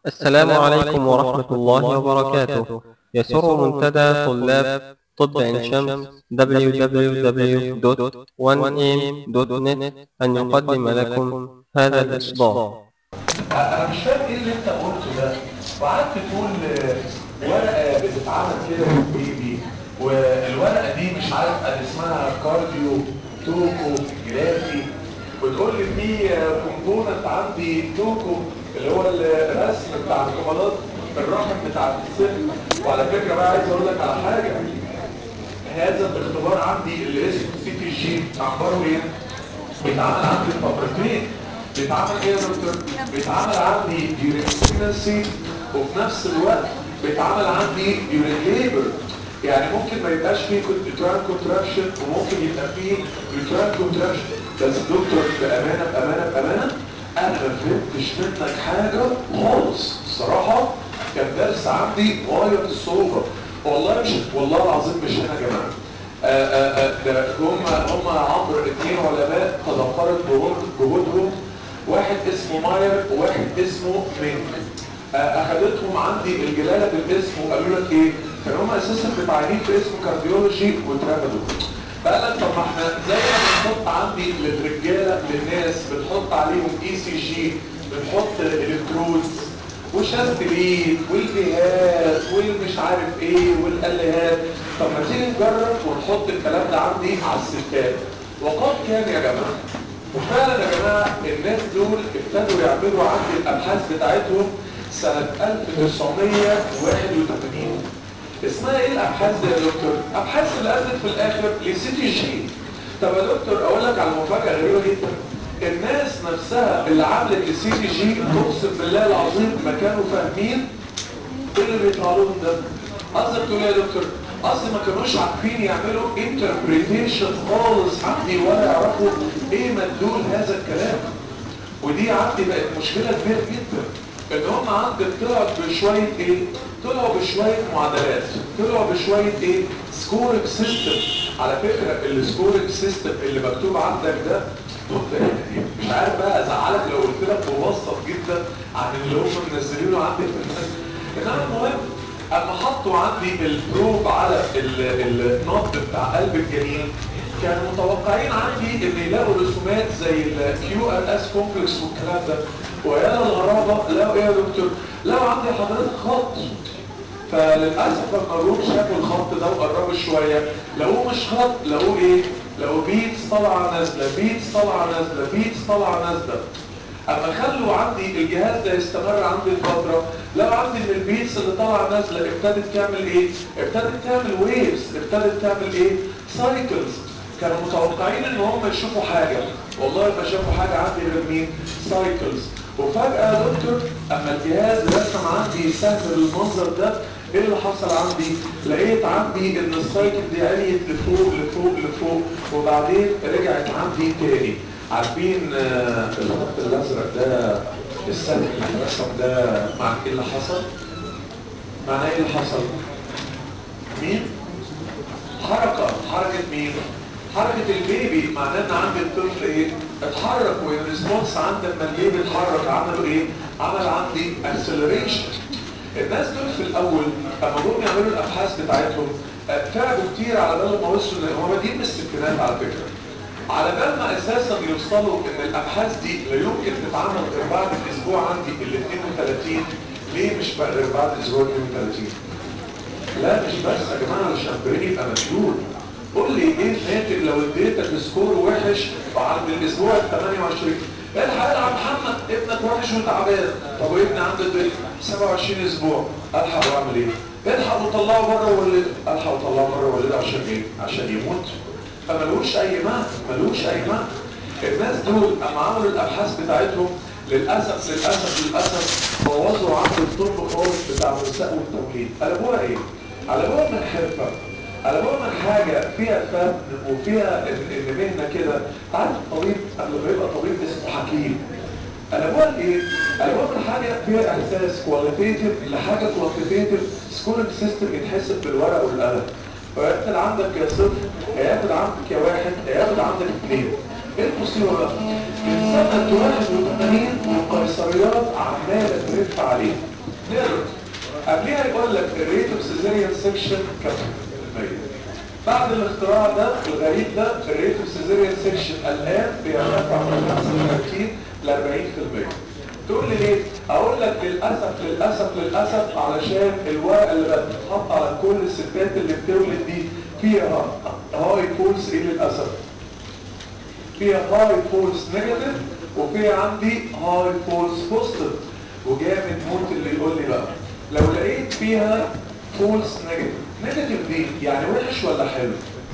السلام عليكم ورحمة الله وبركاته يسر منتدى طلاب طب عين شمس www.1am.net أن يقدم لكم هذا الإصدار انا مش فاهم ايه اللي انت قلته ده وقعدت تقول ورقه بتتعمل كده بالبيبي والورقه دي مش عارف قد اسمها كارديو توكو جرافي وتقول لي في كومبوننت عندي توكو اللي هو الرسم بتاع الكمالات الرحم بتاع السن وعلى فكره بقى عايز اقول لك على حاجه هذا الاختبار عندي اللي اسمه سي تي جي اخباره ايه؟ بيتعمل عندي فقرتين بيتعمل ايه يا دكتور؟ بيتعمل عندي during pregnancy وفي نفس الوقت بيتعمل عندي during labor يعني ممكن ما يبقاش فيه uterine contraction وممكن يبقى فيه uterine contraction بس دكتور بأمانة بأمانة بأمانة أنا ما فهمتش منك حاجة خالص الصراحة كان درس عندي غاية في الصعوبة والله مش والله العظيم مش هنا يا جماعة آآ آآ ده هم هم عبر اثنين علماء تضافرت بوجودهم واحد اسمه ماير وواحد اسمه مينك اخدتهم عندي الجلاله بالاسم وقالوا لك ايه كانوا هم اساسا متعينين في اسم كارديولوجي واترفضوا فقال لك طب ما احنا زي ما بنحط عندي للرجاله للناس بنحط عليهم اي سي جي بنحط الكترودز وشنت ليد والبيهات والمش عارف ايه والالهات طب ما تيجي نجرب ونحط الكلام ده عندي على الستات وقد كان يا جماعه وفعلا يا جماعه الناس دول ابتدوا يعملوا عندي الابحاث بتاعتهم سنه 1981 اسمها ايه الابحاث دي يا دكتور؟ ابحاث اللي ادت في الاخر لسي تي جي طب يا دكتور اقول لك على مفاجاه غريبه جدا الناس نفسها اللي عملت السي تي جي اقسم بالله العظيم ما كانوا فاهمين ايه اللي بيطلع لهم ده قصدك تقول يا دكتور قصدي ما كانوش عارفين يعملوا انتربريتيشن خالص عندي ولا يعرفوا ايه مدلول هذا الكلام ودي عندي بقت مشكله كبيره جدا ان هم عندك طلعوا بشويه ايه طلعوا بشويه معادلات طلعوا بشويه ايه سكورنج سيستم على فكره السكورنج سيستم اللي مكتوب عندك ده مش عارف بقى ازعلك لو قلت لك مبسط جدا عن اللي هم منزلينه عندي في المنهج انما المهم اما حطوا عندي البروب على النبض بتاع قلب الجنين كانوا متوقعين عندي ان يلاقوا رسومات زي الكيو ار اس كومبلكس والكلام ده ويا الغرابه لقوا ايه يا دكتور؟ لقوا عندي حضرتك خط فللاسف لما جم شافوا الخط ده وقربوا شويه لقوه مش خط لقوه ايه؟ لقوا بيتس طالعه نازله بيتس طالعه نازله بيتس طالعه نازله اما خلوا عندي الجهاز ده يستمر عندي الفتره لو عندي ان البيتس اللي طالعه نازله ابتدت تعمل ايه؟ ابتدت تعمل ويفز ابتدت تعمل ايه؟ سايكلز كانوا متوقعين ان هم يشوفوا حاجه والله ما شافوا حاجه عندي غير مين؟ سايكلز وفجاه يا دكتور اما الجهاز رسم عندي سهم المنظر ده ايه اللي حصل عندي؟ لقيت عندي ان السايكل دي عليت لفوق لفوق لفوق وبعدين رجعت عندي تاني عارفين الخط الازرق ده السهم اللي اترسم ده مع ايه اللي حصل؟ معناه ايه اللي حصل؟ مين؟ حركة حركة مين؟ حركة البيبي معناه ان عند الطفل ايه؟ اتحرك والريسبونس عند لما البيبي اتحرك عملوا ايه؟ عمل عندي اكسلريشن الناس دول في الاول لما جم يعملوا الابحاث بتاعتهم تعبوا كتير على بال ما وصلوا هم بادئين من الستينات على فكره على بال ما اساسا يوصلوا ان الابحاث دي لا يمكن تتعمل غير بعد الاسبوع عندي ال 32 ليه مش بقى غير بعد الاسبوع 32 لا مش بس يا جماعه الشامبرين يبقى مشلول قول لي ايه الناتج لو اديتك سكور وحش بعد الاسبوع ال 28 الحق يا محمد ابنك وحش وتعبان طب وابني عنده 27 اسبوع الحق واعمل ايه؟ الحق وطلعه بره ولده الحق وطلعه بره ولده عشان ايه؟ عشان يموت فملوش اي معنى ملوش اي معنى الناس دول اما عملوا الابحاث بتاعتهم للاسف للاسف للاسف بوظوا عقد الطب خالص بتاع النساء والتوليد قلبوها ايه؟ قلبوها من حرفه قلبوها من حاجه فيها فن وفيها ان مهنه كده عارف الطبيب قبل ما يبقى طبيب اسمه حكيم قلبوها ايه؟ قلبوها من حاجه فيها احساس كواليتيتيف لحاجه كوانتيتيف سكولينج سيستم يتحسب بالورق والقلم فياخد عندك يا صفر هياخد عندك يا واحد هياخد عندك اثنين ايه المصيبه بقى؟ من سنة 81 والقيصريات عمالة تلف عليه نقرا قبلها يقول لك الريت اوف سيزيريان سيكشن كم في المية بعد الاختراع ده الغريب ده الريت اوف سيزيريان سيكشن الان بيرتفع من 35 ل 40% تقول لي ليه؟ اقول لك للاسف للاسف للاسف علشان الورقه اللي بقت بتتحط على كل الستات اللي بتولد دي فيها هاي فولس ايه للاسف؟ فيها هاي فولس نيجاتيف وفيها عندي هاي فولس بوزيتيف وجامد موت اللي يقول لي بقى لو لقيت فيها فولس نيجاتيف نيجاتيف دي يعني وحش ولا حلو؟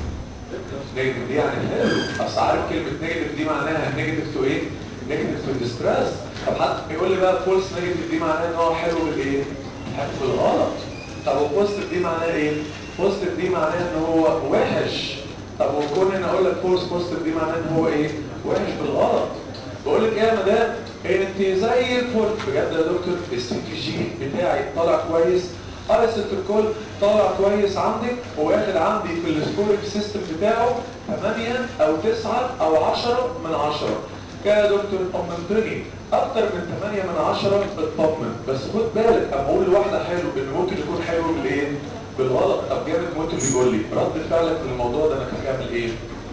نيجاتيف دي يعني حلو اصل عارف كلمه نيجاتيف دي معناها نيجاتيف تو ايه؟ نيجاتيف تو ديستريس طب حد يقول لي بقى فولس نيجاتيف دي معناها ان هو حلو بالايه؟ حلو بالغلط طب وبوزيتيف دي معناها ايه؟ بوزيتيف دي معناها ان هو وحش طب وكون ان اقول لك فولس بوزيتيف دي معناها ان هو ايه؟ وحش بالغلط بقول لك ايه يا مدام انت زي الفل بجد يا دكتور السي تي جي بتاعي طالع كويس قرص الكل طالع كويس عندك واخد عندي في السكورينج سيستم بتاعه 8 او 9 او 10 من 10 يا دكتور طمنتني اكتر من 8 من 10 اطمن بس خد بالك اما اقول لواحده حلو ان ممكن يكون حلو بالايه بالغلط طب جامد موت اللي بيقول لي رد فعلك للموضوع ده انك هتعمل ايه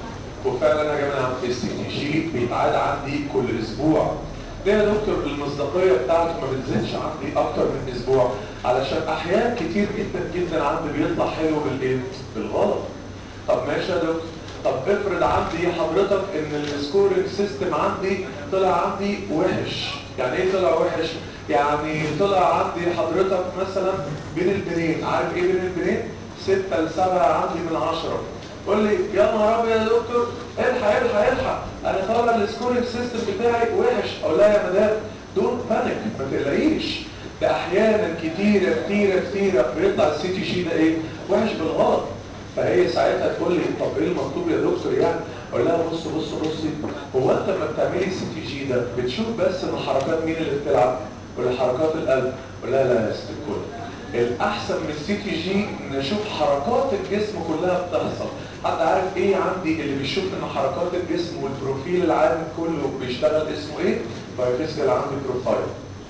وفعلا يا جماعه السي تي جي بيتعاد عندي كل اسبوع ليه يا دكتور المصداقيه بتاعته ما بتزيدش عندي اكتر من اسبوع علشان احيان كتير جدا جدا عندي بيطلع حلو بالايه بالغلط طب ماشي يا دكتور طب افرض عندي حضرتك ان السكورنج سيستم عندي طلع عندي وحش يعني ايه طلع وحش يعني طلع عندي حضرتك مثلا بين البنين عارف ايه بين البنين 6 ل 7 عندي من 10 قول لي يا نهار ابيض يا دكتور الحق الحق الحق انا طالع السكورنج سيستم بتاعي وحش اقول لها يا مدام دون بانيك ما تقلقيش ده احيانا كتيره كتيره كتيره بيطلع السي تي جي ده ايه وحش بالغلط فهي ساعتها تقول لي طب ايه المطلوب يا دكتور يعني اقول لها بص بص بصي هو انت لما بتعملي سي تي جي ده بتشوف بس ان حركات مين اللي بتلعب ولا حركات القلب ولا لا لا يا ست الكل الاحسن من السي تي جي نشوف حركات الجسم كلها بتحصل حد عارف ايه عندي اللي بيشوف ان حركات الجسم والبروفيل العام كله بيشتغل اسمه ايه بايوفيزيكال عندي بروفايل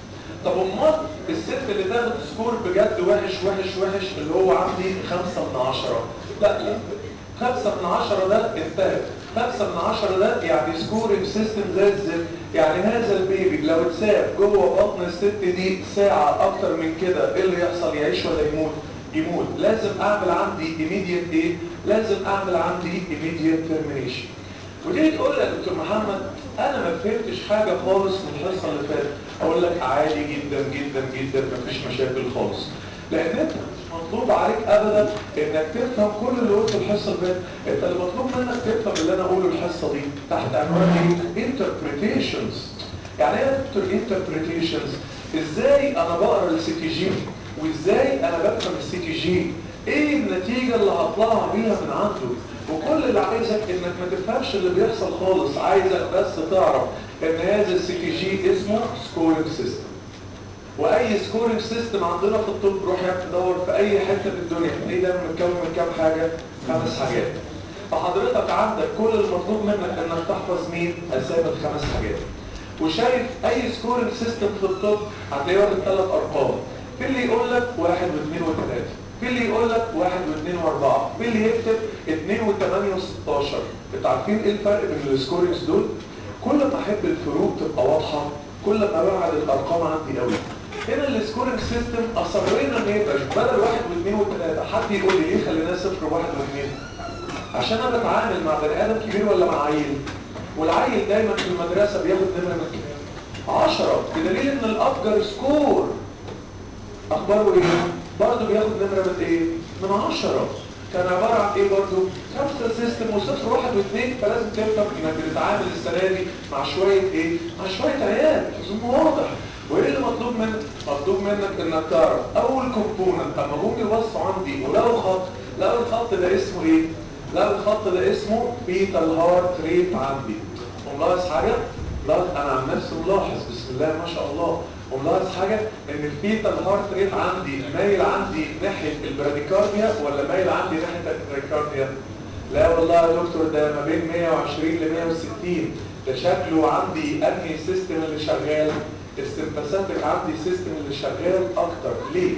طب امال الست اللي تاخد سكور بجد وحش وحش وحش اللي هو عندي خمسة من عشرة لا لا خمسة من عشرة ده انتهت خمسة من عشرة ده يعني سكورنج سيستم زي الزفت يعني هذا البيبي لو اتساب جوه بطن الست دي ساعة اكتر من كده ايه اللي يحصل يعيش ولا يموت يموت لازم اعمل عندي immediate ايه لازم اعمل عندي immediate termination وتيجي تقول لي يا دكتور محمد انا ما فهمتش حاجة خالص من الحصة اللي فاتت اقول لك عادي جدا جدا جدا مفيش مشاكل خالص لان انت مش مطلوب عليك ابدا انك تفهم كل اللي قلته الحصه اللي فاتت انت اللي مطلوب منك تفهم اللي انا اقوله الحصه دي تحت عنوان ايه interpretations يعني ايه يا دكتور interpretations ازاي انا بقرا السي تي جي وازاي انا بفهم السي تي جي ايه النتيجه اللي هطلعها بيها من عنده وكل اللي عايزك انك ما تفهمش اللي بيحصل خالص عايزك بس تعرف ان هذا السي تي جي اسمه سكورنج سيستم واي سكورنج سيستم عندنا في الطب روح يا تدور في اي حته في الدنيا تلاقيه ده متكون من كام حاجه خمس حاجات فحضرتك عندك كل المطلوب منك انك تحفظ مين اسامي الخمس حاجات وشايف اي سكورنج سيستم في الطب هتلاقيه واخد ثلاث ارقام في اللي يقول لك واحد واثنين وثلاثه في اللي يقول لك واحد واثنين واربعة في اللي يكتب اثنين وثمانية وستاشر انتوا عارفين ايه الفرق بين السكورينجز دول كل ما احب الفروق تبقى واضحة كل ما ببعد الارقام عندي قوي هنا السكورينج سيستم اصرينا ان يبقى بدل واحد واثنين وثلاثة حد يقول لي ليه خليناه صفر واحد واثنين عشان انا بتعامل مع بني ادم كبير ولا مع عيل والعيل دايما في المدرسة بياخد نمرة من كام 10 بدليل ان الافجر سكور اخباره ايه برضه بياخد نمرة من ايه من عشرة كان عبارة عن ايه برضه خمسة سيستم وصفر واحد واثنين فلازم تفهم انك بتتعامل السنة دي مع شوية ايه مع شوية عيال لازم واضح وايه اللي مطلوب منك مطلوب منك انك تعرف اول كومبوننت اما جم يبصوا عندي ولقوا خط لقوا الخط ده اسمه ايه لقوا الخط ده اسمه بيتال هارت ريت عندي وملاحظ حاجة لاحظ انا عن نفسي ملاحظ بسم الله ما شاء الله وملاحظ حاجة ان الفيتال هارت ريت عندي مايل عندي ناحية البراديكارديا ولا مايل عندي ناحية البراديكارديا لا والله يا دكتور ده ما بين 120 ل 160 ده شكله عندي انهي سيستم اللي شغال السمباثيك عندي سيستم اللي شغال اكتر ليه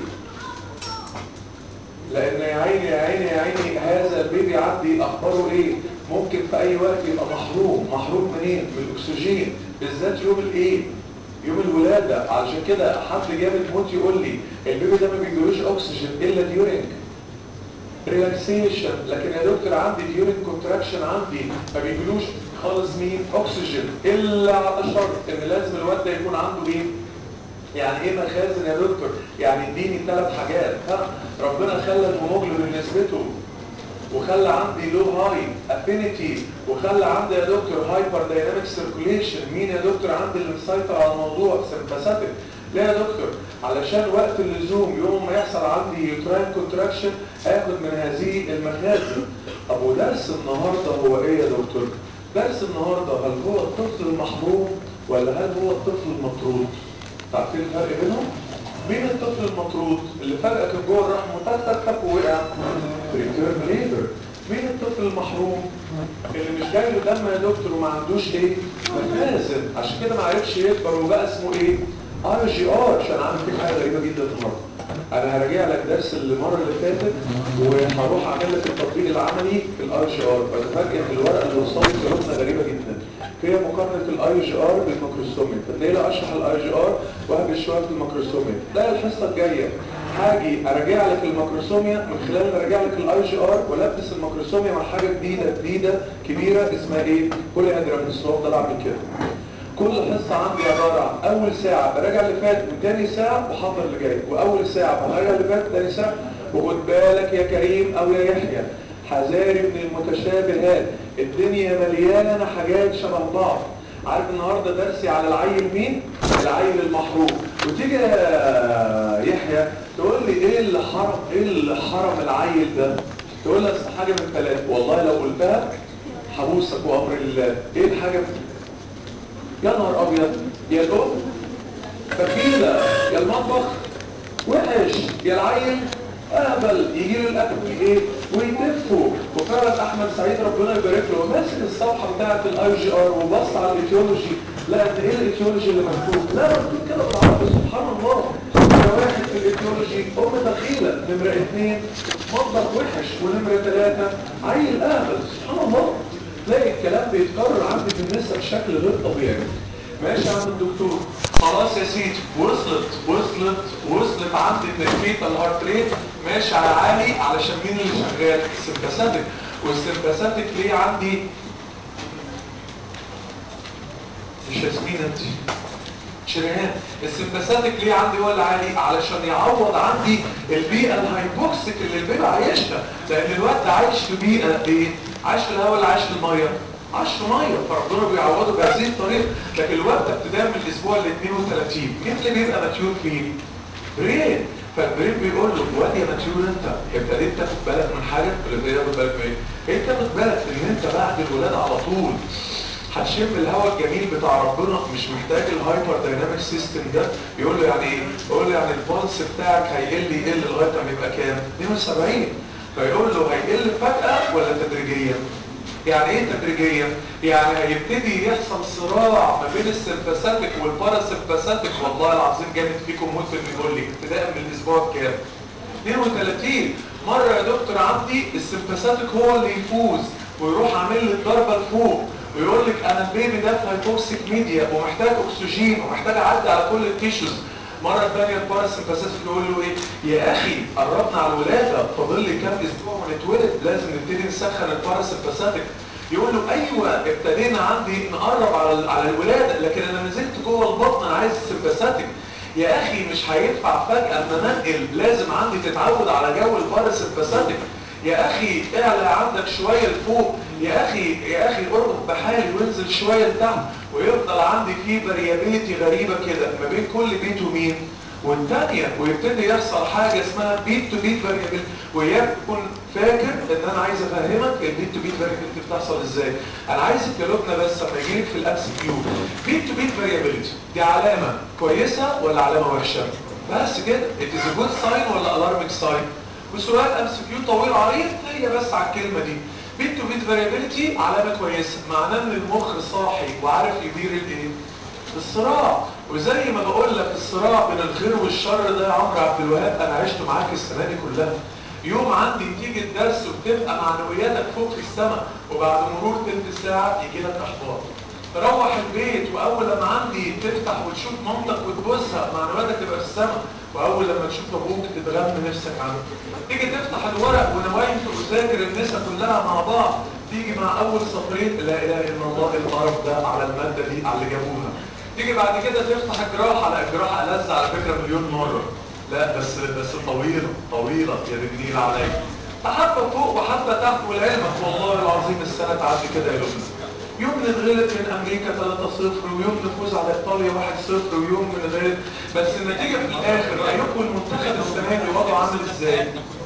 لان يا عيني يا عيني يا عيني هذا البيبي عندي اخباره ايه ممكن في اي وقت يبقى محروم محروم منين من الاكسجين بالذات يوم الايه يوم الولاده علشان كده حد جامد موت يقول لي البيبي ده ما بيجيلوش اكسجين الا ديورنج ريلاكسيشن لكن يا دكتور عندي ديورنج كونتراكشن عندي ما بيجيلوش خالص مين اكسجين الا على شرط ان لازم الواد ده يكون عنده ايه يعني ايه مخازن يا دكتور يعني اديني ثلاث حاجات ها ربنا خلى الهيموجلوبين نسبته وخلى عندي لو هاي افينيتي وخلى عندي يا دكتور هايبر دايناميك سيركوليشن مين يا دكتور عندي اللي مسيطر على الموضوع سمباثيك ليه يا دكتور علشان وقت اللزوم يوم ما يحصل عندي يوتراين كونتراكشن اخد من هذه المخازن طب ودرس النهارده هو ايه يا دكتور درس النهارده هل هو الطفل المحروم ولا هل هو الطفل المطرود عارفين الفرق بينهم مين الطفل المطرود اللي فجأة كان جوه الرحم وتك تك تك ووقع ريتيرن ليبر مين الطفل المحروم اللي مش جاي له دم يا دكتور وما عندوش ايه مخازن عشان كده ما عرفش يكبر وبقى اسمه ايه ار جي ار عشان عامل فيك حاجه غريبه جدا النهارده انا هراجع لك درس المره اللي فاتت وهروح اعمل لك التطبيق العملي في الار جي ار بتفاجئ ان الورقه اللي وصلت لركنه غريبه جدا فيها مقارنه الاي جي ار بالميكروسومي فتلاقي لي اشرح الاي جي ار وهبل شويه في الميكروسومي تلاقي الحصه الجايه هاجي اراجع لك الميكروسوميا من خلال ما اراجع لك الاي جي ار والبس الميكروسوميا مع حاجه جديده جديده كبيره اسمها ايه كل ادرامس افضل اعمل كده كل حصة عندي عبارة عن أول ساعة براجع اللي فات وتاني ساعة وحضر اللي جاي وأول ساعة براجع اللي فات وتاني ساعة وخد بالك يا كريم أو يا يحيى حذاري من المتشابهات الدنيا مليانة حاجات شبه بعض عارف النهاردة درسي على العيل مين؟ العيل المحروم وتيجي يا يحيى تقول لي ايه اللي حرم ايه اللي حرم العيل ده؟ تقول لي اصل حاجة من ثلاثة والله لو قلتها حبوسك وامر الله ايه الحاجة من يا نهار ابيض يا الام فكيلة يا المطبخ وحش يا العيل اهبل يجي له الاكل ايه ويتفوا وفعلا احمد سعيد ربنا يبارك له ماسك الصفحه بتاعه الاي جي ار وبص على الايتيولوجي لا انت ايه الايتيولوجي اللي مكتوب لا مكتوب كده بالعربي سبحان الله نمرة واحد في الايتيولوجي ام دخيله نمرة اثنين مطبخ وحش ونمرة ثلاثة عيل اهبل سبحان الله تلاقي الكلام بيتكرر عندي في النساء بشكل غير طبيعي ماشي عند الدكتور خلاص يا سيدي وصلت وصلت وصلت عندي النفيت الهارت ريت ماشي على عالي علشان مين اللي شغال السمباثيك والسمباثيك ليه عندي مش ياسمين انت شريهان السمباثيك ليه عندي هو اللي عالي علشان يعوض عندي البيئه الهايبوكسيك اللي البيبي عايشها لان الوقت عايش في بيئه ايه عايش في الهواء اللي عايش في الميه عاش في ميه فربنا بيعوضه بهذه الطريقه لكن الوقت ابتداء من الاسبوع ال 32 مين اللي بيبقى ماتيور فيه؟ برين فالبرين بيقول له واد يا ماتيور انت ابتديت تاخد بالك من حاجه ولا ابتديت تاخد بالك من ايه؟ انت تاخد بالك ان انت بعد الولاده على طول هتشم الهواء الجميل بتاع ربنا مش محتاج الهايبر دايناميك سيستم ده يقول له يعني ايه؟ يقول له يعني البولس بتاعك هيقل يقل لغايه ما يبقى كام؟ 72 فيقول له هيقل فجاه ولا تدريجيا؟ يعني ايه تدريجيا يعني هيبتدي يحصل صراع ما بين السمباثيك والباراسمباثيك والله العظيم جامد فيكم موت اللي يقول لي ابتداء من الاسبوع الكام 32 مره يا دكتور عندي السمباثيك هو اللي يفوز ويروح عامل لي الضربه لفوق ويقول لك انا البيبي ده في هايبوكسيك ميديا ومحتاج اكسجين ومحتاج اعدي على كل التيشوز مرة ثانية الباراسمباثيك يقول له ايه يا اخي قربنا على الولادة فاضل لي كام اسبوع ونتولد لازم نبتدي نسخن الباراسمباثيك يقول له ايوه ابتدينا عندي نقرب على على الولاده لكن انا نزلت جوه البطن انا عايز السمباثيك يا اخي مش هينفع فجاه اما انقل لازم عندي تتعود على جو الباراسمباثيك يا اخي اعلى عندك شويه لفوق يا اخي يا اخي اربط بحالي وانزل شويه لتحت ويفضل عندي فيه فاريابيلتي غريبه كده ما بين كل بيت ومين والثانيه ويبتدي يحصل حاجه اسمها بيت تو بيت فاريابيلتي وياك تكون فاكر ان انا عايز افهمك البيت تو بيت فاريابيلتي بتحصل ازاي انا عايز الكلوبنا بس لما يجي لك في الابس كيو بيت تو بيت فاريابيلتي دي علامه كويسه ولا علامه وحشه بس كده it is a good sign ولا alarming sign وسؤال ام سي كيو طويل عريض هي بس على الكلمه دي بيت تو بيت فاريابيلتي علامه كويسه معناه ان المخ صاحي وعارف يدير الايه الصراع وزي ما بقول لك الصراع بين الخير والشر ده يا عمرو عبد الوهاب انا عشت معاك السنه دي كلها يوم عندي تيجي الدرس وبتبقى معنوياتك فوق في السماء وبعد مرور تلت ساعه يجي لك احباط تروح البيت واول لما عندي تفتح وتشوف مامتك وتبوسها معنوياتك تبقى في السماء واول لما تشوف ابوك تتغم نفسك عنه تيجي تفتح الورق ونوايم وتذاكر النساء كلها مع بعض تيجي مع اول سطرين لا اله الا الله القرف ده على الماده دي على اللي جابوها تيجي بعد كده تفتح الجراحه لا الجراحه ألذ على فكره مليون مره لا بس بس طويله طويله يا بالنيل عليك فحبه فوق وحبه تحت ولعلمك والله العظيم السنه تعدي كده يا لبنى يوم نتغلب من امريكا 3-0 ويوم نفوز على ايطاليا 1-0 ويوم نتغلب بس النتيجه في الاخر هيكون المنتخب السنه دي وضعه عامل ازاي؟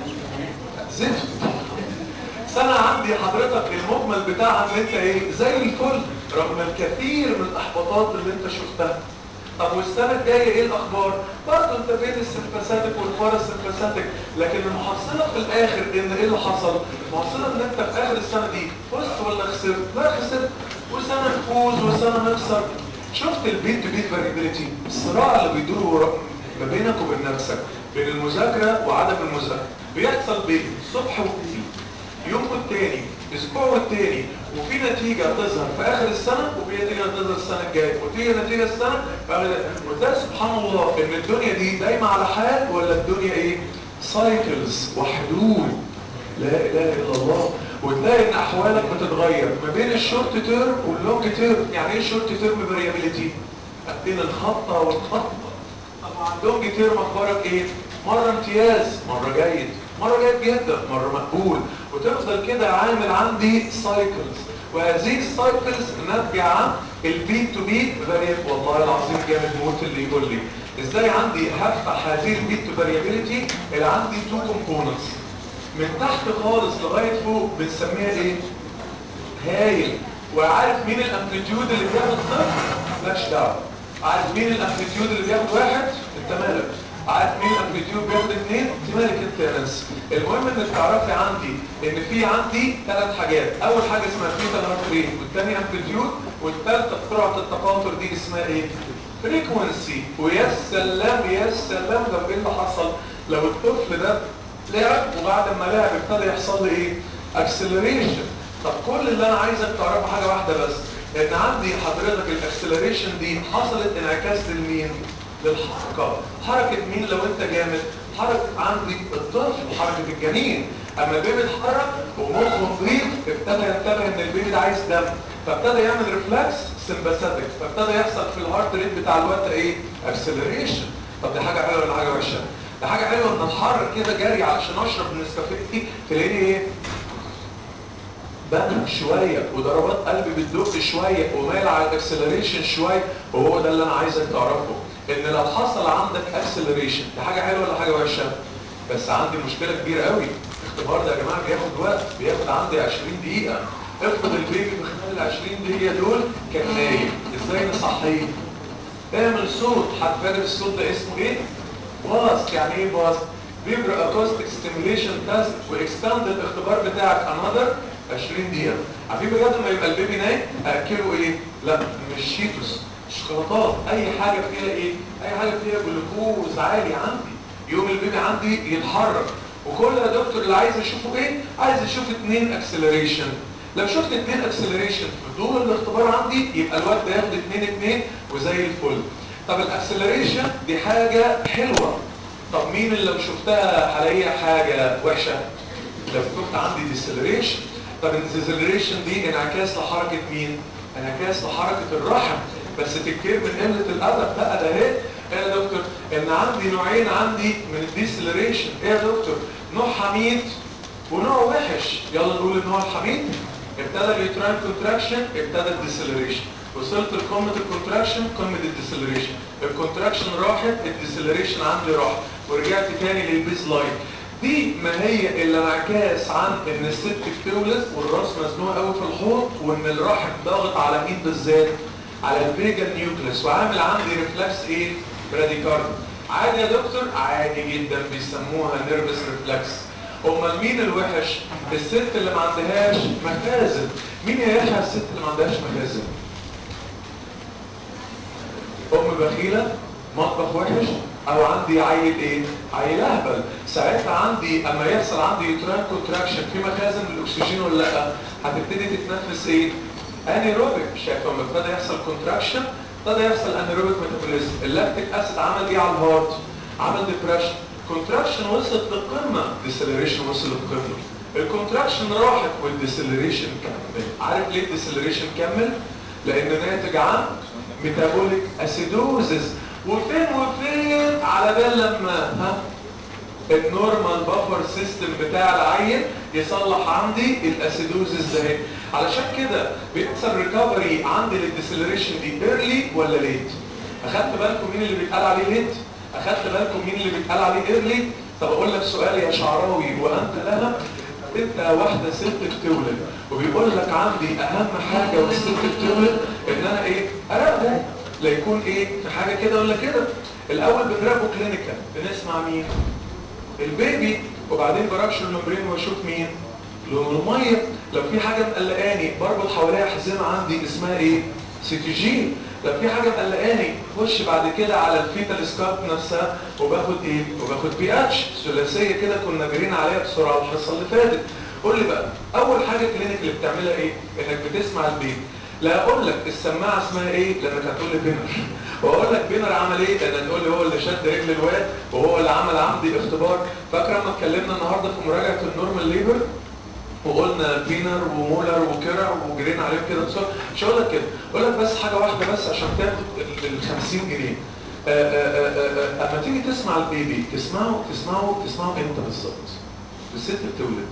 زفت سنة عندي حضرتك المجمل بتاعها ان انت ايه زي الفل رغم الكثير من الاحباطات اللي انت شفتها طب والسنة الجاية ايه الاخبار برضه انت بين السمباساتيك والباراسمباساتيك لكن المحصلة في الاخر ان ايه اللي حصل المحصلة ان انت في اخر السنة دي فزت ولا خسرت لا خسرت وسنة تفوز وسنة نخسر شفت البيت تو بيت فاريبيليتي الصراع اللي بيدور ما بينك وبين نفسك بين المذاكرة وعدم المذاكرة بيحصل بين الصبح وبالليل يوم والتاني اسبوع والتاني وفي نتيجة تظهر في اخر السنة وفي نتيجة تظهر السنة الجاية وتيجي نتيجة السنة وده سبحان الله ان الدنيا دي دايما على حال ولا الدنيا ايه سايكلز وحدود لا اله الا الله وتلاقي ان احوالك بتتغير ما بين الشورت تيرم واللونج تيرم يعني ايه شورت تيرم فاريابيليتي بين الخطة والخطة طبعا اللونج تيرم اخبارك ايه مرة امتياز مرة جيد مرة جيد جدا مرة مقبول وتفضل كده عامل عندي سايكلز وهذه السايكلز ناتجة عن البيت تو بيت فاريابل والله العظيم جامد موت اللي يقول لي ازاي عندي هفتح هذه البيت تو فاريابيليتي اللي عندي تو كومبوننتس من تحت خالص لغاية فوق بنسميها ايه هايل وعارف مين الامبليتيود اللي بياخد صفر مالكش دعوه عارف مين الامبليتيود اللي بياخد واحد انت مالك عارف مين الامبليتيود بياخد اثنين انت مالك انت يا ناس المهم انك تعرفي عندي ان في عندي ثلاث حاجات اول حاجه اسمها فيتال هارت ريت والثاني امبليتيود والثالثه سرعه التقاطر دي اسمها ايه فريكونسي ويا سلام يا سلام لو ايه اللي حصل لو الطفل ده لعب وبعد ما لعب ابتدى يحصل له ايه اكسلريشن طب كل اللي انا عايزك تعرفه حاجه واحده بس ان عندي حضرتك الاكسلريشن دي حصلت انعكاس لمين للحركه حركه مين لو انت جامد حركه عندي الطفل حركه الجنين اما البيبي اتحرك ومخه نظيف ابتدى ينتبه ان البيبي ده عايز دم فابتدى يعمل ريفلكس سمباثيك فابتدى يحصل في الهارت ريت بتاع الوقت ايه اكسلريشن طب دي حاجه حلوه ولا حاجه وحشه ده حاجه حلوه ان اتحرك كده جري علشان اشرب النسكافيه تلاقيني ايه بقى شوية وضربات قلبي بتدق شوية ومايل على الاكسلريشن شوية وهو ده اللي انا عايزك تعرفه ان لو حصل عندك اكسلريشن دي حاجة حلوة ولا حاجة وحشة بس عندي مشكلة كبيرة قوي الاختبار ده يا جماعة بياخد وقت بياخد عندي 20 دقيقة افرض البيبي في خلال ال 20 دقيقة دول كان نايم ازاي نصحيه اعمل صوت حد فاكر الصوت ده اسمه ايه باص يعني ايه باص فيبرو اكوستيك ستيميليشن تيست واكستاند الاختبار بتاعك انذر 20 دقيقة عارفين بجد لما يبقى البيبي نايم اكله ايه لا مش شيتوس شوكولاتات اي حاجة فيها ايه اي حاجة فيها جلوكوز عالي عندي يوم البيبي عندي يتحرك وكل يا دكتور اللي عايز يشوفه ايه عايز يشوف اتنين اكسلريشن لو شفت اتنين اكسلريشن في طول الاختبار عندي يبقى الوقت ده ياخد اتنين اتنين وزي الفل طب الاكسلريشن دي حاجة حلوة طب مين اللي لو شفتها هلاقيها حاجة وحشة لو شفت عندي ديسلريشن طب الديسلريشن دي انعكاس لحركة مين انعكاس لحركة الرحم بس تتكير من قلة الادب بقى ده ايه ايه يا دكتور ان عندي نوعين عندي من الديسلريشن ايه يا دكتور نوع حميد ونوع وحش يلا نقول النوع الحميد ابتدى اليوتراين كونتراكشن ابتدى الديسلريشن وصلت لقمه الكونتراكشن قمه الديسلريشن الكونتراكشن راحت الديسلريشن عندي راح ورجعت تاني للبيز لاين دي ما هي الا انعكاس عن ان الست بتولد والراس مزنوق قوي في الحوض وان الرحم ضاغط على مين بالذات على الفيجا نيوكليس وعامل عندي ريفلكس ايه براديكارد عادي يا دكتور عادي جدا بيسموها نيرفس ريفلكس امال مين الوحش الست اللي ما عندهاش مخازن مين يا يحيى الست اللي ما عندهاش مخازن ام بخيله مطبخ وحش او عندي عيل ايه عيل اهبل ساعتها عندي اما يحصل عندي يوتران كونتراكشن في مخازن للاكسجين ولا لا هتبتدي تتنفس ايه انيروبيك شايف لما ابتدى يحصل كونتراكشن ابتدى يحصل انيروبيك ميتابوليزم اللاكتيك اسيد عمل ايه على الهارت عمل ديبريشن كونتراكشن وصلت للقمه ديسلريشن وصل للقمه الكونتراكشن راحت والديسلريشن كمل عارف ليه الديسلريشن كمل لان ناتج عن ميتابوليك اسيدوزز وفين وفين على بال لما ها النورمال بافر سيستم بتاع العين يصلح عندي الاسيدوزز ده علشان كده بيحصل ريكفري عندي للديسلريشن دي ايرلي ولا ليت اخدت بالكم مين اللي بيتقال عليه ليت اخدت بالكم مين اللي بيتقال عليه ايرلي طب اقول لك سؤال يا شعراوي وانت لها انت واحدة ست بتولد وبيقول لك عندي اهم حاجة والست بتولد ان انا ايه اراقبه لا يكون ايه في حاجة كده ولا كده الاول بنراقبه كلينيكال بنسمع مين البيبي وبعدين برابش الممبرين واشوف مين لون الميه لو في حاجه مقلقاني بربط حواليها حزمه عندي اسمها ايه سي تي جي لو في حاجه مقلقاني خش بعد كده على الفيتال سكارب نفسها وباخد ايه وباخد بي اتش ثلاثيه كده كنا جرينا عليها بسرعه الحصه اللي فاتت قول لي بقى اول حاجه كلينيك اللي بتعملها ايه انك بتسمع البيبي لا اقول لك السماعه اسمها ايه لانك هتقول لي بينر واقول لك بينر عمل ايه لان تقول لي هو اللي شد رجل الواد وهو اللي عمل عندي اختبار فاكره لما اتكلمنا النهارده في مراجعه النورمال ليبر وقلنا بينر ومولر وكرع وجرينا عليهم كده بسرعه مش هقول لك كده اقول لك بس حاجه واحده بس عشان تاخد ال 50 جنيه آآ آآ آآ اما تيجي تسمع البيبي تسمعه تسمعه تسمعه امتى بالظبط الست بتولد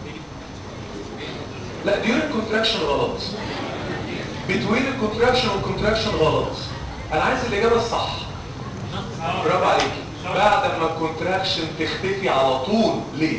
لا ديورين كونتراكشن غلط بتوين الكونتراكشن والكونتراكشن غلط انا عايز الاجابه الصح برافو عليك بعد ما الكونتراكشن تختفي على طول ليه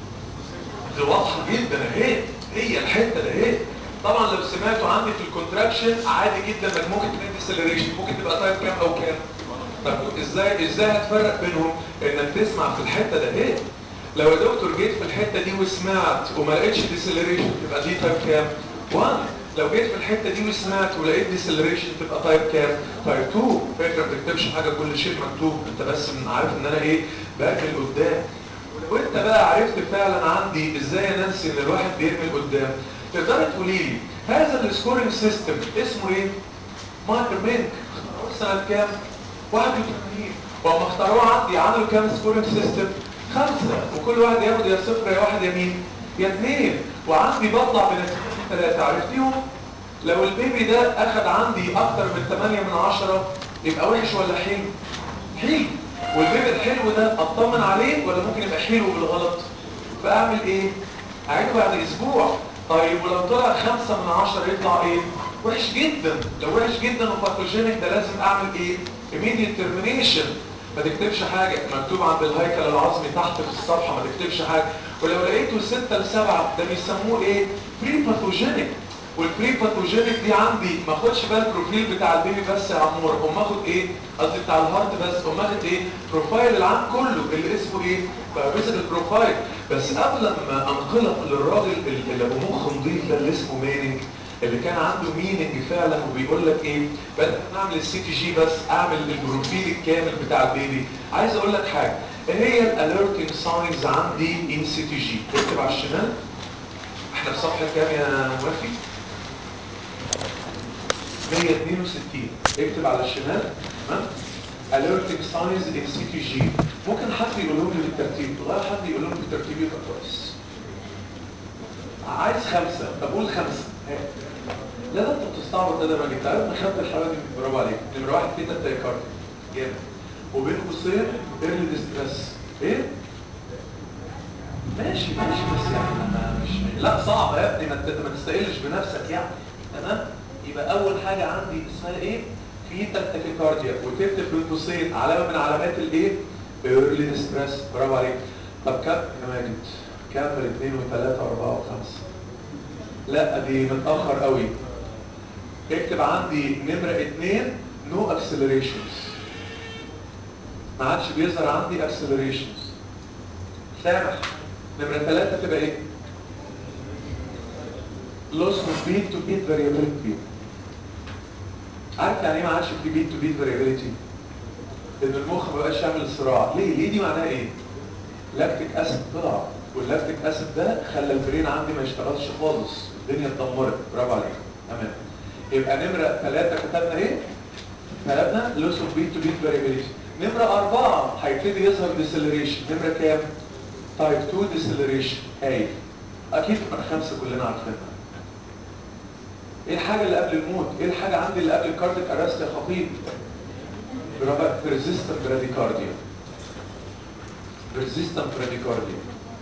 دي واضحه جدا اهي هي الحته ده اهي طبعا لو سمعتوا عندي في الكونتراكشن عادي جدا انك ممكن تلاقي ديسلريشن ممكن تبقى تايب كام او كام طب ازاي ازاي هتفرق بينهم انك تسمع في الحته ده اهي لو يا دكتور جيت في الحته دي وسمعت وما لقيتش ديسلريشن تبقى دي تايب كام 1 لو جيت في الحته دي وسمعت ولقيت ديسلريشن تبقى تايب كام تايب 2 فكره ما تكتبش حاجه كل شيء مكتوب انت بس عارف ان انا ايه باكل قدام ولو انت بقى عرفت فعلا عندي ازاي يا نانسي ان الواحد بيرمي قدام تقدري تقولي لي هذا السكورنج سيستم اسمه ايه مايكل مينك سنه كام 81 وهم اختاروه عندي عملوا كام سكورنج سيستم خمسة وكل واحد ياخد يا صفر يا واحد يمين يا اثنين وعندي بطلع بنتيجتين ثلاثة عرفتيهم لو البيبي ده اخد عندي اكتر من 8 من 10 يبقى وحش ولا حلو حلو والبيبي الحلو ده اطمن عليه ولا ممكن يبقى حلو بالغلط فاعمل ايه اعيده بعد اسبوع طيب ولو طلع خمسة من عشرة يطلع ايه وحش جدا لو وحش جدا وباثوجينيك ده لازم اعمل ايه immediate termination ما تكتبش حاجة مكتوب عند الهيكل العظمي تحت في الصفحة ما تكتبش حاجة ولو لقيته ستة لسبعة ده بيسموه ايه بري باثوجينيك والبري باثوجينيك دي عندي ما اخدش بقى البروفيل بتاع البيبي بس يا عمور اقوم اخد ايه قصدي بتاع الهارت بس اقوم اخد ايه بروفايل العام كله اللي اسمه ايه بايوفيزيكال بروفايل بس قبل ما انقلق للراجل اللي ابو مخ نضيف ده اللي اسمه مانينج اللي كان عنده ميننج فعلا وبيقول لك ايه بدل ما اعمل السي تي جي بس اعمل البروفيل الكامل بتاع البيبي عايز اقول لك حاجه ايه هي الاليرتنج ساينز عندي ان سي تي جي اكتب على الشمال احنا في صفحه كام يا موافي 162 اكتب على الشمال تمام alerting signs in CTG ممكن حد يقولهم لي بالترتيب والله حد يقولهم لي بالترتيب يبقى كويس عايز خمسة طب قول خمسة لا لا انت بتستعبط ده ما جبت عارف ما خدت الحاجة دي برافو عليك نمرة واحد كده تايكارد جامد وبين قوسين ايرلي ديستريس ايه؟ ماشي ماشي بس يعني ما مش لا صعب يا ابني ما ما تستقلش بنفسك يعني تمام يبقى اول حاجة عندي اسمها ايه؟ فيتال تاكيكارديا وتكتب بين قوسين علامة من علامات الايه؟ ايرلي ديستريس برافو عليك طب كم يا ماجد؟ كمل اثنين وثلاثة واربعة وخمسة لا دي متأخر قوي اكتب عندي نمرة اثنين نو اكسلريشنز ما عادش بيظهر عندي اكسلريشنز سامح نمرة ثلاثة تبقى ايه؟ loss of beat to beat variability عارف يعني ايه ما عادش في beat to beat variability؟ ان المخ ما بقاش يعمل صراع ليه؟ ليه دي معناها ايه؟ لاكتيك اسيد طلع واللاكتيك اسيد ده خلى البرين عندي ما يشتغلش خالص الدنيا اتدمرت برافو عليك تمام يبقى نمرة ثلاثة كتبنا ايه؟ كتبنا loss of beat to beat variability نمرة أربعة هيبتدي يظهر deceleration نمرة كام؟ تايب 2 deceleration هاي أكيد من خمسة كلنا عارفينها ايه الحاجة اللي قبل الموت؟ ايه الحاجة عندي اللي قبل الكارديك ارست يا خطيب؟ برافو persistent bradycardia persistent bradycardia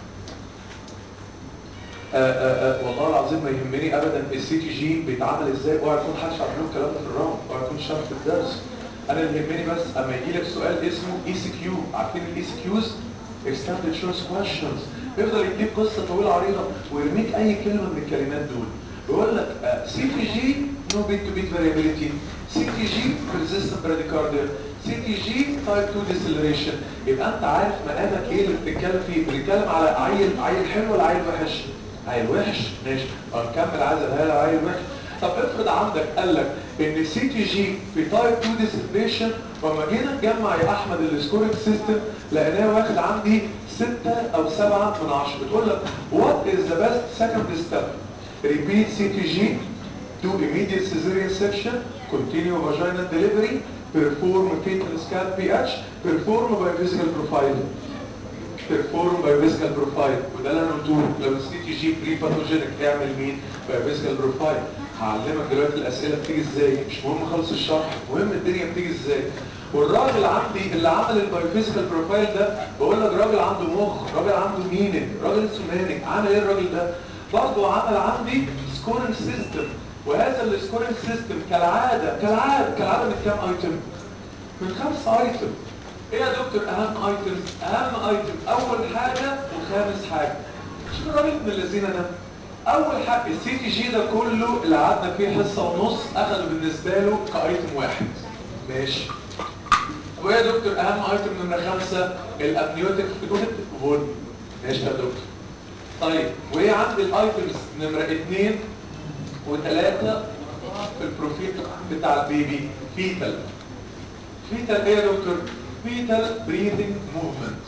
آه آه آه والله العظيم ما يهمني ابدا السي تي جي بيتعمل ازاي اوعى يكون حد شرح له الكلام ده في الراوند اوعى يكون شرح في الدرس انا اللي يهمني بس اما يجي لك سؤال اسمه اي سي كيو عارفين الاي سي كيوز extended choice questions بيفضل يديك قصه طويله عريضه ويرميك اي كلمه من الكلمات دول بيقول لك سي تي جي نو بيت تو بيت فاريابيليتي سي تي جي persistent bradycardia سي تي جي تايب 2 ديسلريشن يبقى انت عارف مقامك ايه اللي بتتكلم فيه بنتكلم على عيل عيل حلو ولا عيل وحش عيل وحش ماشي هنكمل عايز الهاله عيل وحش طب افرض عندك قال لك ان السي تي جي في تايب 2 ديسلريشن وما جينا نجمع يا احمد السكورنج سيستم لقيناه واخد عندي 6 او 7 من 10 بتقول لك وات از ذا بيست سكند ستيب repeat CTG do immediate cesarean section continue vaginal delivery perform fetal scan pH perform by physical profile perform by physical profile وده اللي انا قلته لو السي تي جي بري باثوجينيك اعمل مين by physical profile هعلمك دلوقتي الاسئله بتيجي ازاي مش مهم خالص الشرح مهم الدنيا بتيجي ازاي والراجل عندي اللي عمل البايوفيزيكال بروفايل ده بقول لك راجل عنده مخ راجل عنده ميننج راجل اسمه مانك عمل ايه الراجل ده برضه عمل عندي سكورنج سيستم وهذا السكورنج سيستم كالعاده كالعاده كالعاده من كام ايتم من خمس ايتم ايه يا دكتور اهم ايتم اهم ايتم اول حاجه وخامس حاجه شوف الراجل ابن الذين ده اول حاجه السي تي جي ده كله اللي قعدنا فيه حصه ونص اخذ بالنسبه له كايتم واحد ماشي وايه يا دكتور اهم ايتم نمره خمسه الابنيوتيك فلويد فول ماشي يا دكتور طيب وايه عندي الايتمز نمره اثنين وثلاثه في البروفيل بتاع البيبي فيتال فيتال ايه يا دكتور فيتال بريثنج موفمنت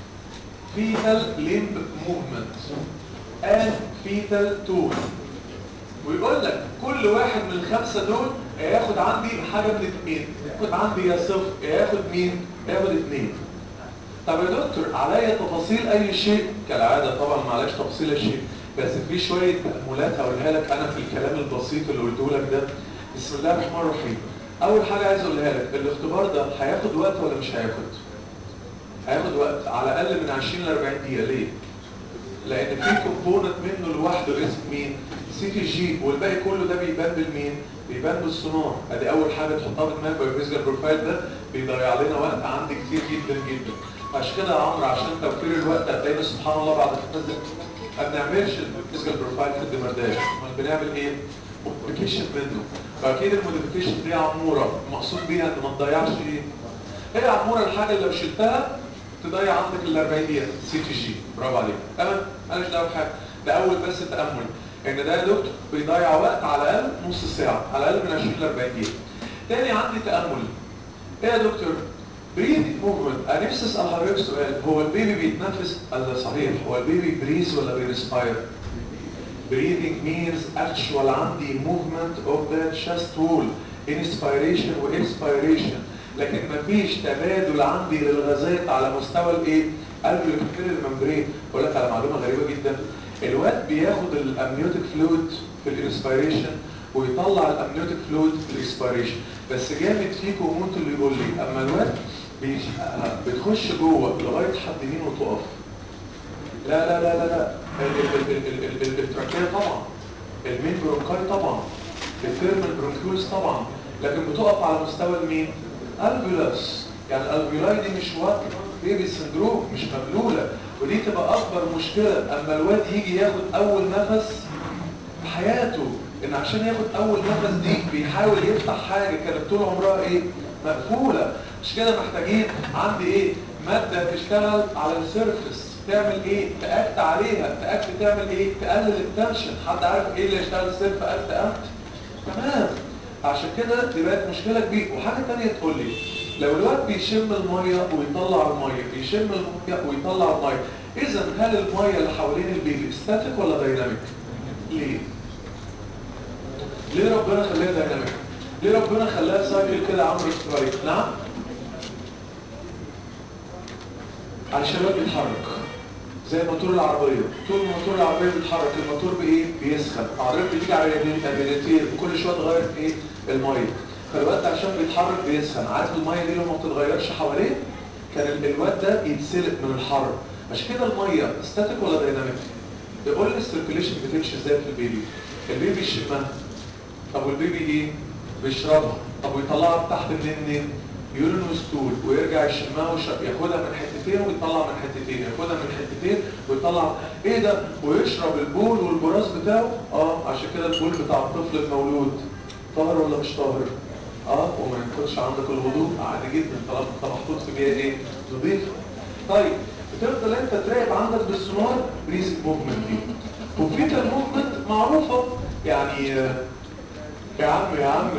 فيتال ليمب موفمنت and fetal tone ويقول لك كل واحد من الخمسه دول هياخد عندي حاجه من اثنين ياخد عندي يا صفر ياخد مين ياخد اثنين طب يا دكتور عليا تفاصيل اي شيء كالعاده طبعا معلش تفاصيل الشيء بس في شويه تاملات هقولها لك انا في الكلام البسيط اللي قلته لك ده بسم الله الرحمن الرحيم اول حاجه عايز اقولها لك الاختبار ده هياخد وقت ولا مش هياخد هياخد وقت على الاقل من 20 ل 40 دقيقه ليه لان في كومبوننت منه لوحده اسمه مين سي تي جي والباقي كله ده بيبان بالمين بيبان بالسونار ادي اول حاجه تحطها في دماغك والفيزيكال بروفايل ده بيضيع لنا وقت عندي كتير جدا جدا عشان كده يا عمرو عشان توفير الوقت هتلاقينا سبحان الله بعد الخمس ما بنعملش الفيزيكال بروفايل في الدمرداش امال بنعمل ايه موديفيكيشن منه فاكيد الموديفيكيشن دي عموره المقصود بيها ان ما تضيعش ايه هي عموره الحاجه اللي لو شلتها تضيع عندك ال 40 دقيقه سي تي جي برافو عليك تمام ماليش دعوه بحاجه ده اول بس تامل ان ده يا دكتور بيضيع وقت على الاقل نص ساعه على الاقل من 20 ل 40 دقيقه تاني عندي تامل ايه يا دكتور بريد موفمنت انا نفسي اسال حضرتك سؤال هو البيبي بيتنفس ده صحيح هو البيبي بريز ولا بيرسباير breathing means actual عندي movement of the chest wall inspiration و expiration لكن مفيش تبادل عندي للغازات على مستوى الايه الفيولوكيفير الممبرين بقول لك على معلومه غريبه جدا الواد بياخد الامنيوتيك فلويد في الانسبيريشن ويطلع الامنيوتيك فلويد في الاكسبيريشن بس جامد فيكم وانتوا اللي يقول لي اما الواد بتخش جوه لغايه حد مين وتقف لا لا لا لا لا التراكيه طبعا المين برونكاي طبعا الثيرمال برونكيولز طبعا لكن بتقف على مستوى المين الفيولاس يعني الالفيولاي دي مش وقت بيبي سندروم مش مبلوله ودي تبقى اكبر مشكله اما الواد يجي ياخد اول نفس في حياته ان عشان ياخد اول نفس دي بيحاول يفتح حاجه كانت طول عمرها ايه مقفوله مش كده محتاجين عندي ايه ماده تشتغل على السيرفس تعمل ايه تاكت عليها تاكت تعمل ايه تقلل التنشن حد عارف ايه اللي يشتغل سيرف اكت اكت تمام عشان كده دي بقت مشكله كبيره وحاجه ثانيه تقول لي لو الواد بيشم الميه ويطلع الميه بيشم الميه ويطلع الميه اذا هل الميه اللي حوالين البيبي ستاتيك ولا دايناميك ليه ليه ربنا خلاها دايناميك ليه ربنا خلاها سايكل كده عمرو سترايك نعم علشان الواد بيتحرك زي موتور العربية طول ما موتور العربية بيتحرك الموتور بايه بيسخن العربية بتيجي على الرادياتير وكل شوية تغير ايه المية فالواد عشان بيتحرك بيسخن عارف المية دي لو ما بتتغيرش حواليه كان الواد ده يتسلق من الحر عشان كده المية ستاتيك ولا دايناميك يقول لي السيركيليشن بتمشي ازاي في البيبي البيبي يشمها طب والبيبي ايه بيشربها طب ويطلعها تحت منين منين يورين وستول ويرجع يشمها ياخدها من حتتين ويطلع من حتتين ياخدها من حتتين ويطلع ايه ده ويشرب البول والبراز بتاعه اه عشان كده البول بتاع الطفل المولود طاهر ولا مش طاهر اه وما ينقضش عندك الوضوء عادي جدا طالما انت محطوط في بيئه ايه نظيفه طيب بتفضل انت تراقب عندك بالسونار بريسك موفمنت دي وفيتال موفمنت معروفه يعني يا عم يا عم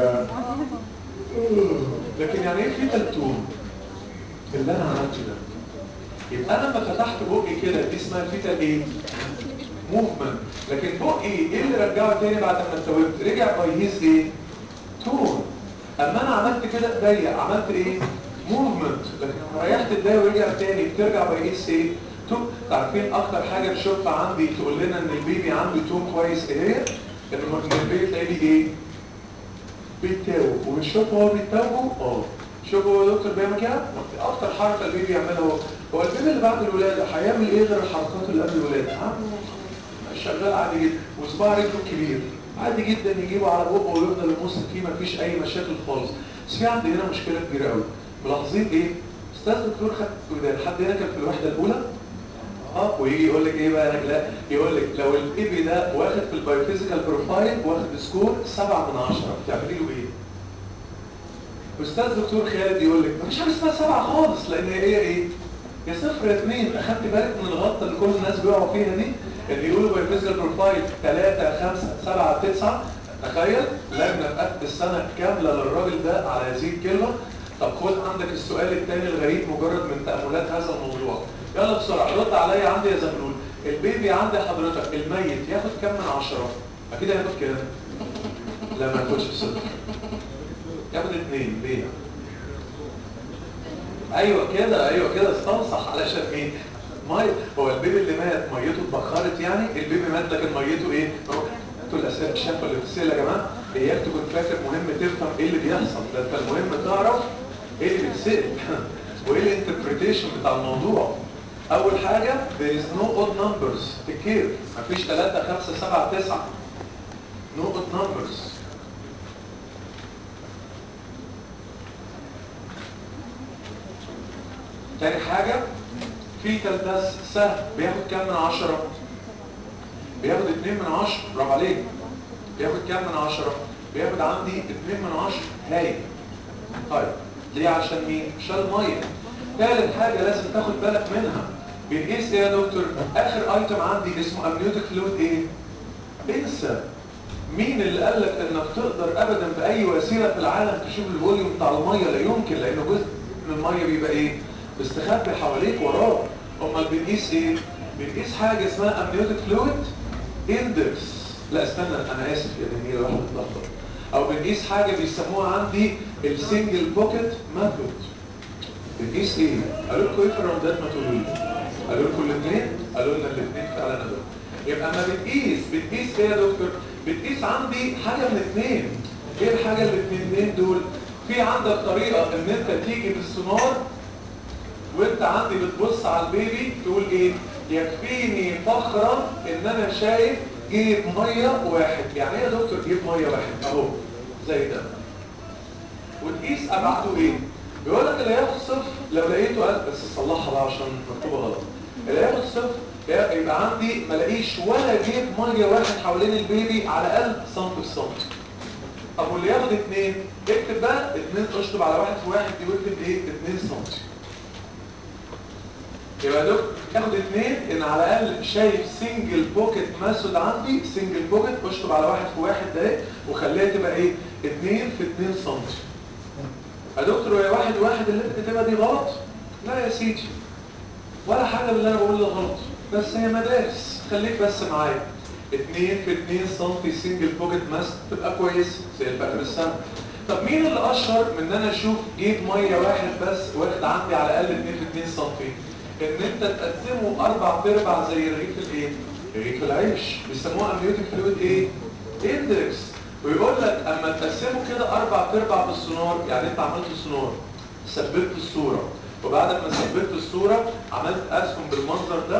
لكن يعني ايه فيتال تون اللي انا عملته ده يبقى انا لما فتحت بقي كده دي اسمها فيتال ايه موفمنت لكن بقي ايه اللي رجعه تاني بعد ما اتوبت رجع باي هيز ايه تون اما انا عملت كده ضيق عملت ايه موفمنت لكن لما ريحت الدايه ورجع تاني بترجع باي هيز ايه تون عارفين اكتر حاجه نشوفها عندي تقول لنا ان البيبي عنده تون كويس ايه هي ان البيبي تلاقي لي ايه بيتاوب وبنشوف هو بيتاوبه اه شوف هو دكتور بيعمل كده اكتر حركه البيبي يعملها هو هو البيبي اللي بعد الولاده هيعمل ايه غير الحركات اللي قبل الولاده شغال عادي جدا وصباع رجله كبير عادي جدا يجيبه على بقه ويفضل يمص فيه مفيش اي مشاكل خالص بس في عندي هنا مشكله كبيره قوي ملاحظين ايه استاذ دكتور خد لحد هنا كان في الوحده الاولى اه ويجي يقول لك ايه بقى انا لا يقول لك لو البيبي ده واخد في البايوفيزيكال بروفايل واخد سكور 7 من 10 بتعملي له ايه استاذ دكتور خالد يقول لك مفيش حاجه اسمها 7 خالص لان هي ايه يا صفر يا اثنين اخدت بالك من الغلطه اللي كل الناس بيقعوا فيها دي اللي يقولوا بايوفيزيكال بروفايل 3 5 7 9 تخيل لجنه في اخر السنه كامله للراجل ده على هذه الكلمه طب خد عندك السؤال الثاني الغريب مجرد من تاملات هذا الموضوع يلا بسرعه رد عليا عندي يا زغلول البيبي عندي حضرتك الميت ياخد كام من عشرة اكيد هياخد كام لا ما ياخدش صفر ياخد اثنين ليه ايوه كده ايوه كده استنصح علشان ايه ميه هو البيبي اللي مات ميته اتبخرت يعني البيبي مات لكن ميته ايه انتوا الاسئله الشافه اللي بتسال يا جماعه اياك تكون فاكر مهم تفهم ايه اللي بيحصل ده انت المهم تعرف ايه اللي بيتسال وايه الانتربريتيشن بتاع الموضوع اول حاجه there is no odd numbers في الكير مفيش 3 5 7 9 no odd numbers تاني حاجة في تلتاس سهل بياخد كام من عشرة بياخد اتنين من عشرة برافو عليك بياخد كام من عشرة بياخد عندي اتنين من عشرة هاي طيب ليه عشان مين عشان المية تالت حاجة لازم تاخد بالك منها بنقيس ايه يا دكتور اخر ايتم عندي اسمه امنيوتيك فلويد ايه انسى مين اللي قال لك انك تقدر ابدا باي وسيله في العالم تشوف الفوليوم بتاع الميه لا يمكن لانه جزء من الميه بيبقى ايه مستخبي حواليك وراك امال بنقيس ايه بنقيس حاجه اسمها امنيوتيك فلويد اندكس لا استنى انا اسف يا دنيا الواحد اتلخبط او بنقيس حاجه بيسموها عندي السنجل بوكيت ميثود بنقيس ايه قالوا لكم ايه في الراوندات ما تقولوا لي قالوا لكم الاثنين قالوا لنا الاثنين فعلا دول يبقى اما بتقيس بتقيس ايه يا دكتور بتقيس عندي حاجه من اثنين ايه الحاجه اللي الاثنين دول في عندك طريقه ان انت تيجي بالسونار وانت عندي بتبص على البيبي تقول ايه يكفيني فخرا ان انا شايف جيب ميه واحد يعني ايه يا دكتور جيب ميه واحد اهو زي ده وتقيس ابعاده ايه بيقول لك اللي هياخد صفر لو لقيته قال بس صلحها بقى عشان مكتوبه غلط اللي هياخد صفر يبقى عندي ما الاقيش ولا جيب ميه واحد حوالين البيبي على الاقل سم في سم طب واللي ياخد اثنين اكتب بقى اثنين اشطب على واحد في واحد دي واكتب ايه 2 سم يبقى دكتور تاخد اثنين ان على الاقل شايف سنجل بوكيت ماسود عندي سنجل بوكيت اشطب على واحد في واحد ده وخليها تبقى ايه 2 في 2 سم يا دكتور هي واحد واحد اللي انت كاتبها دي غلط لا يا سيدي ولا حاجه اللي انا بقوله غلط بس هي مدارس خليك بس معايا 2 في 2 سم سنجل بوكيت ماس تبقى كويس زي اخر السنه طب مين اللي اشهر من ان انا اشوف جيب ميه واحد بس واخد عندي على الاقل 2 في 2 سم ان انت تقسمه اربع ارباع زي رغيف الايه رغيف العيش بيسموه امنيوتيك فلويد ايه اندكس ويقول لك اما تقسمه كده اربع ارباع بالسونار يعني انت عملت سونار ثبت الصوره وبعد ما ثبت الصوره عملت اسهم بالمنظر ده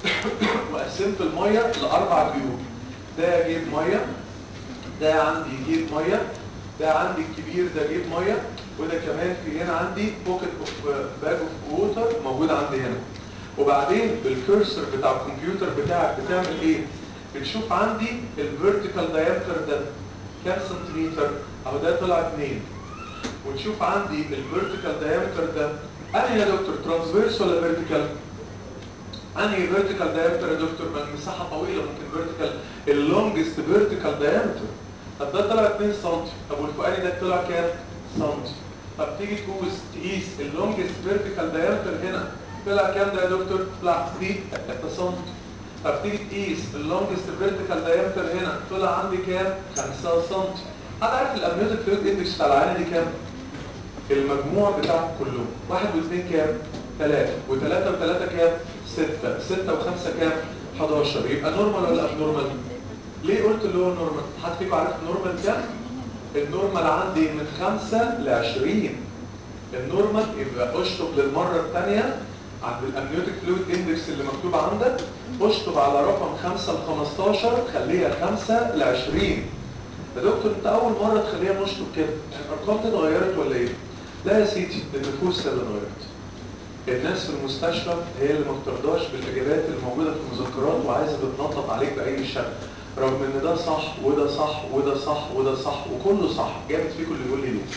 وقسمت الميه لاربع جيوب ده جيب ميه ده عندي جيب ميه ده عندي الكبير ده جيب ميه وده كمان في هنا عندي بوكيت اوف باج اوف ووتر موجود عندي هنا وبعدين بالكرسر بتاع الكمبيوتر بتاعك بتعمل ايه بتشوف عندي الفيرتيكال دايمتر ده كام سنتيمتر اهو ده طلع 2 وتشوف عندي الفيرتيكال دايمتر ده انهي يا دكتور ترانسفيرس ولا فيرتيكال انهي فيرتيكال دايمتر يا دكتور ما المساحه طويله ممكن فيرتيكال اللونجست فيرتيكال دايمتر طب ده طلع 2 سم طب والفوقاني ده طلع كام سم طب تيجي تقوس تقيس اللونجست فيرتيكال دايمتر هنا طلع كام ده يا دكتور طلع 3 سم طب تيجي تقيس اللونجست فيرتيكال دايمتر هنا طلع عندي كام 5 سم حد عارف الامنيوتيك فلويد اندكس بتاع العينه دي كام المجموع بتاعهم كلهم واحد واثنين كام ثلاثة وثلاثة وثلاثة كام ستة ستة وخمسة كام 11 يبقى نورمال ولا اب نورمال ليه قلت اللي هو نورمال حد فيكم عارف النورمال كام النورمال عندي من 5 ل 20 النورمال يبقى اشطب للمرة الثانية عند الامنيوتيك فلويد اندكس اللي مكتوب عندك اشطب على رقم 5 ل 15 خليها 5 ل 20 يا دكتور انت اول مرة تخليها نشطب كده الارقام دي اتغيرت ولا ايه لا يا سيدي النفوس هي اللي اتغيرت الناس في المستشفى هي اللي ما بترضاش بالاجابات اللي موجوده في المذكرات وعايزه تتنطط عليك باي شكل رغم ان ده صح وده صح وده صح وده صح وكله صح جامد فيكم اللي يقول لي ليه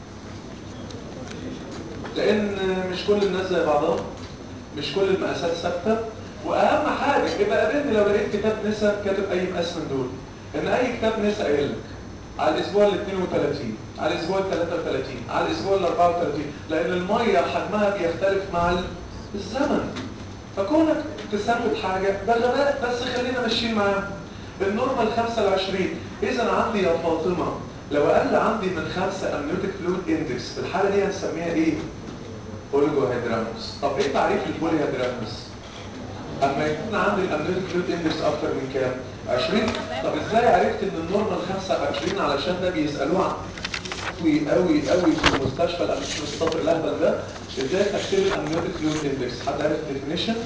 لان مش كل الناس زي بعضها مش كل المقاسات ثابته واهم حاجه يبقى قابلني لو لقيت كتاب نسا كاتب اي مقاس من دول ان اي كتاب نسا قايل لك على الاسبوع ال 32 على الاسبوع ال 33 على الاسبوع ال 34 لان الميه حجمها بيختلف مع الزمن فكونك تثبت حاجه ده غباء بس خلينا ماشيين معاهم النورمال 5 ل 20 اذا عندي يا فاطمه لو اقل عندي من 5 امنيوتيك فلويد اندكس في الحاله دي هنسميها ايه؟ اوليجوهيدراموس طب ايه تعريف البوليهيدراموس؟ اما يكون عندي الامنيوتيك فلويد اندكس اكتر من كام 20 طب ازاي عرفت ان النورمال 25 علشان ده بيسالوه عن قوي قوي قوي في المستشفى لا مش السطر الاهبل ده ازاي تحسب الامنيوتيك فلويد اندكس حد عارف الديفينيشن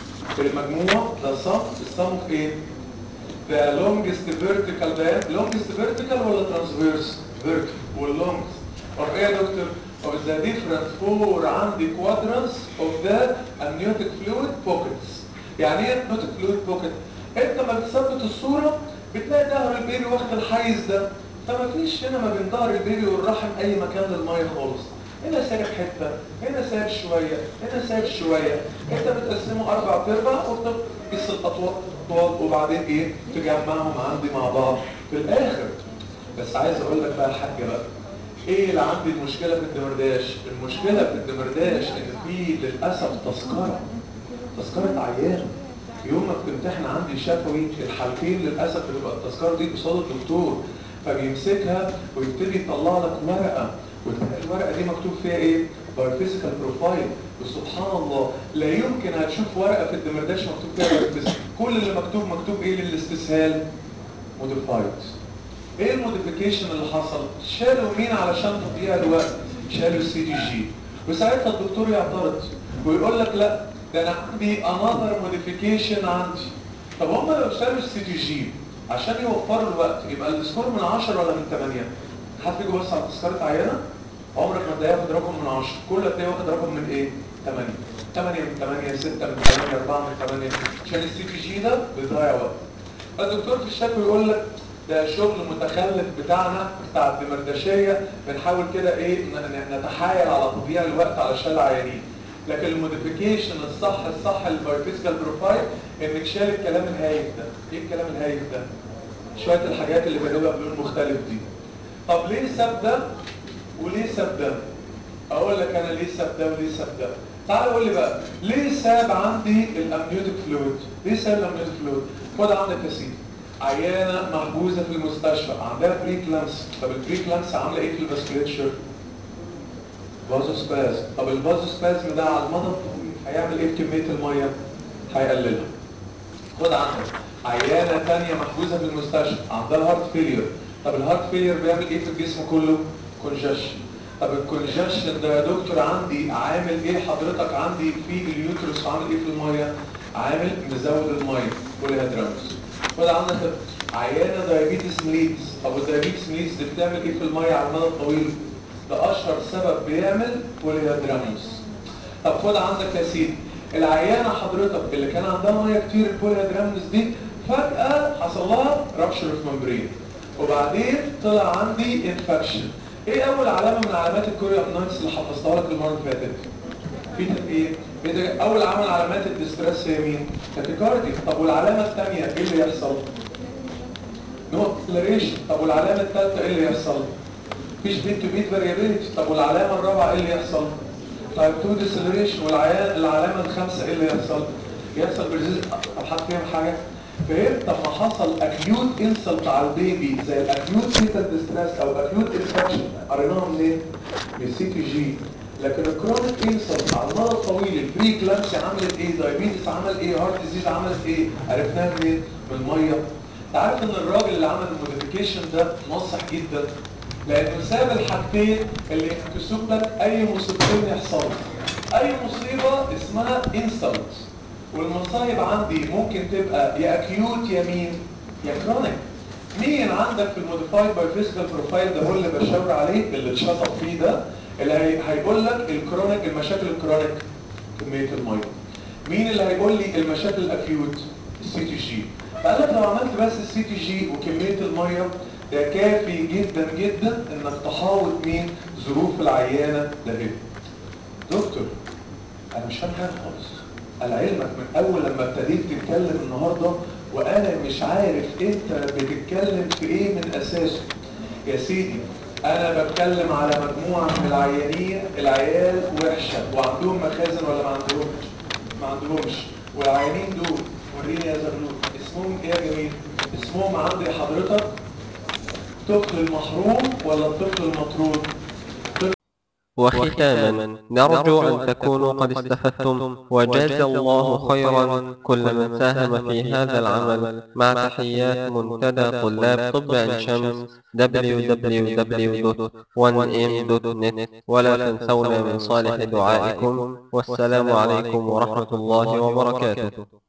المجموع ده صم الصم اوف ايه the longest vertical diameter longest vertical ولا transverse vertical والlongest of ايه يا دكتور of the different four عندي quadrants of the amniotic fluid pockets يعني ايه amniotic fluid pocket انت ما بتثبت الصورة بتلاقي ظهر البيبي واخد الحيز ده فما فيش هنا ما بين ظهر البيبي والرحم اي مكان للميه خالص هنا سايب حته هنا سايب شويه هنا سايب شويه انت بتقسمه اربع ارباع وبتقيس الاطوال الاطوال وبعدين ايه تجمعهم عندي مع بعض في الاخر بس عايز اقول لك بقى حاجه بقى ايه اللي عندي المشكله في الدمرداش المشكله في الدمرداش ان في للاسف تذكره تذكره عيان يوم ما بتمتحن عندي شفوي الحالتين للاسف بتبقى التذكره دي قصاد الدكتور فبيمسكها ويبتدي يطلع لك ورقه وتلاقي الورقه دي مكتوب فيها ايه؟ بايوفيزيكال بروفايل وسبحان الله لا يمكن هتشوف ورقه في الدمرداش مكتوب فيها بايوفيزيكال كل اللي مكتوب مكتوب ايه للاستسهال؟ موديفايد ايه الموديفيكيشن اللي حصل؟ شالوا مين علشان تضييع الوقت؟ شالوا السي دي جي وساعتها الدكتور يعترض ويقول لك لا ده انا عندي انذر موديفيكيشن عندي طب هم لو شالوا السي دي جي عشان يوفروا الوقت يبقى السكور من 10 ولا من 8 حد يجي بص على تذكره عينه عمرك ما تلاقيه واخد رقم من 10 كل هتلاقيه واخد رقم من ايه 8 8 من 8 6 من 8 4 من 8 عشان السي دي جي ده بيضيع وقت فالدكتور في الشكوى يقول لك ده شغل متخلف بتاعنا بتاع الدمردشيه بنحاول كده ايه نتحايل على تضييع الوقت علشان العيانين لكن الموديفيكيشن الصح الصح للبايوفيزيكال بروفايل انك شال الكلام الهايف ده ايه الكلام الهايف ده شويه الحاجات اللي كاتبها بلون مختلف دي طب ليه ساب ده وليه ساب ده اقول لك انا ليه ساب ده وليه ساب ده تعال قول لي بقى ليه ساب عندي الامنيوتيك فلويد ليه ساب الامنيوتيك فلويد خد عندك يا سيدي عيانه محجوزه في المستشفى عندها بري كلامس طب البري كلامس عامله ايه في الفاسكوليتشر فازو سباز طب الفازو سبازم ده على المدى الطويل هيعمل ايه بكميه الميه هيقللها خد عندك عيانه ثانيه محجوزه في المستشفى عندها هارت فيلير طب الهارت فيلير بيعمل ايه في الجسم كله كونجشن طب الكونجشن ده يا دكتور عندي عامل ايه حضرتك عندي في اليوترس عامل ايه في الميه عامل مزود الميه بوليهيدرامس خد عندك عيانه دايابيتس ميليتس طب الدايابيتس ميليتس دي بتعمل ايه في الميه على المدى الطويل ده اشهر سبب بيعمل بوليهيدرامس طب خد عندك يا سيدي العيانه حضرتك اللي كان عندها ميه كتير البوليهيدرامس دي فجاه حصل لها رابشر في ممبرين وبعدين طلع عندي انفكشن ايه اول علامه من علامات الكوريا نايتس اللي حفظتها لك المره اللي فاتت في ايه إيه اول علامه من علامات الديستريس هي مين تاكيكاردي طب والعلامه الثانيه ايه اللي يحصل نو اكسلريشن طب والعلامه الثالثه ايه اللي يحصل مفيش بيت تو بيت فاريابيلتي طب والعلامه الرابعه ايه اللي يحصل تايب 2 ديسلريشن والعيان العلامه الخامسه ايه اللي يحصل يحصل بريزيز طب حد فاهم حاجه فهمت لما حصل اكيوت انسلت على البيبي زي الاكيوت فيتال ديستريس او اكيوت انفكشن قريناها منين من السي تي جي لكن الكرونيك انسلت على المدى الطويل البري كلامسي عملت ايه دايابيتس عمل ايه هارت ديزيز عملت ايه عرفناها منين من الميه انت عارف ان الراجل اللي عمل الموديفيكيشن ده نصح جدا لانه ساب الحاجتين اللي يكتسب لك اي مصيبتين يحصلوا اي مصيبه اسمها انسلت والمصايب عندي ممكن تبقى يا اكيوت يا مين يا كرونيك مين عندك في الموديفايد باي فيزيكال بروفايل ده هو اللي بشاور عليه اللي اتشطب فيه ده اللي هي... هيقول لك الكرونيك المشاكل الكرونيك كميه الميه مين اللي هيقول لي المشاكل الاكيوت السي تي جي فقال لك لو عملت بس السي تي جي وكميه الميه ده كافي جدا جدا انك تحاوط مين ظروف العيانه ده ايه دكتور انا مش فاهم حاجه خالص انا علمك من اول لما ابتديت تتكلم النهارده وانا مش عارف انت بتتكلم في ايه من اساسه يا سيدي انا بتكلم على مجموعه من العيانين العيال وحشه وعندهم مخازن ولا ما عندهمش ما عندهمش والعيانين دول وريني يا زغلول اسمهم ايه يا جميل اسمهم عندي حضرتك الطفل المحروم ولا الطفل المطرود وختاما نرجو أن تكونوا قد استفدتم وجاز الله خيرا كل من ساهم في هذا العمل مع تحيات منتدى طلاب طب عين شمس www.1m.net ولا تنسونا من صالح دعائكم والسلام عليكم ورحمة الله وبركاته